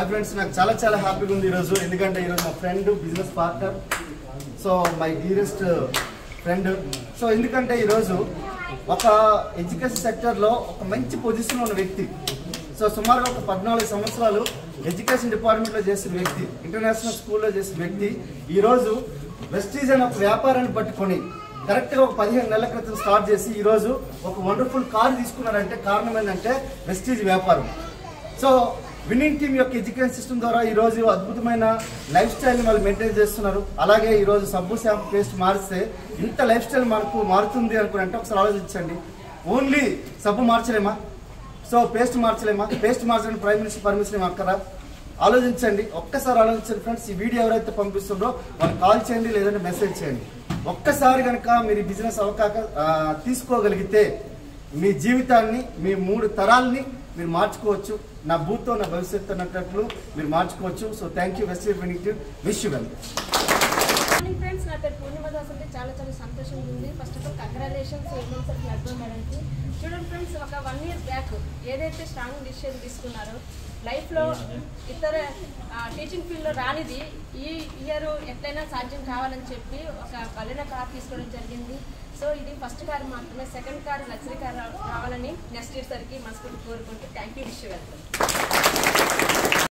hi friends నాకు చాలా చాలా హ్యాపీగా ఉంది ఈరోజు ఎందుకంటే ఈరోజు మా friend business partner so my dearest friend so ఎందుకంటే ఈరోజు ఒక ఎడ్యుకేషన్ సెక్టర్లో ఒక మంచి పొజిషన్ ఉన్న వ్యక్తి సో సుమారుగా ఒక పద్నాలుగు సంవత్సరాలు ఎడ్యుకేషన్ డిపార్ట్మెంట్లో చేసిన వ్యక్తి ఇంటర్నేషనల్ స్కూల్లో చేసిన వ్యక్తి ఈరోజు వెస్టీజ్ అనే ఒక వ్యాపారాన్ని పట్టుకొని కరెక్ట్గా ఒక పదిహేను నెలల క్రితం స్టార్ట్ చేసి ఈరోజు ఒక వండర్ఫుల్ కార్ తీసుకున్నారంటే కారణం ఏంటంటే వెస్టీజ్ వ్యాపారం సో విన్నింగ్ టీమ్ యొక్క ఎడ్యుకేషన్ సిస్టమ్ ద్వారా ఈ రోజు అద్భుతమైన లైఫ్ స్టైల్ వాళ్ళు మెయింటైన్ చేస్తున్నారు అలాగే ఈ రోజు సబ్బు షాంపూ పేస్ట్ మారిస్తే ఇంత లైఫ్ స్టైల్ మనకు మారుతుంది అనుకుని అంటే ఒకసారి ఆలోచించండి ఓన్లీ సబ్బు మార్చలేమా సో పేస్ట్ మార్చలేమా పేస్ట్ మార్చడానికి ప్రైమ్ మినిస్టర్ పర్మిషన్ అక్కరా ఆలోచించండి ఒక్కసారి ఆలోచించండి ఫ్రెండ్స్ ఈ వీడియో ఎవరైతే పంపిస్తుందో వాళ్ళు కాల్ చేయండి లేదంటే మెసేజ్ చేయండి ఒక్కసారి కనుక మీరు ఈ బిజినెస్ అవకాశ ఆ, తీసుకోగలిగితే మీ జీవితాన్ని మీ మూడు తరాల్ని మీరు మార్చుకోవచ్చు నా భూతో నా భవిష్యత్తు అన్నట్లు మీరు మార్చుకోవచ్చు so thank you west winning wish you well morning friends నా పేరు పూర్ణిమ దాస్ అంటే చాలా చాలా సంతోషంగా ఉంది ఫస్ట్ ఆఫ్ ఆల్ కంగ్రాచులేషన్స్ ఏమో సార్ హస్బెండ్ మేడంకి చూడండి ఫ్రెండ్స్ ఒక వన్ ఇయర్ బ్యాక్ ఏదైతే స్ట్రాంగ్ డిసిషన్ తీసుకున్నారో లైఫ్లో ఇతర టీచింగ్ ఫీల్డ్లో రానిది ఈ ఇయర్ ఎట్లయినా సాధ్యం కావాలని చెప్పి ఒక బలిన కార్ తీసుకోవడం జరిగింది సో ఇది ఫస్ట్ కార్ మాత్రమే సెకండ్ కార్ లగ్జరీ కార్ రావాలని నెక్స్ట్ ఇయర్ సరికి మనస్ఫూర్తి కోరుకుంటూ థ్యాంక్ యూ విష్ వెల్కమ్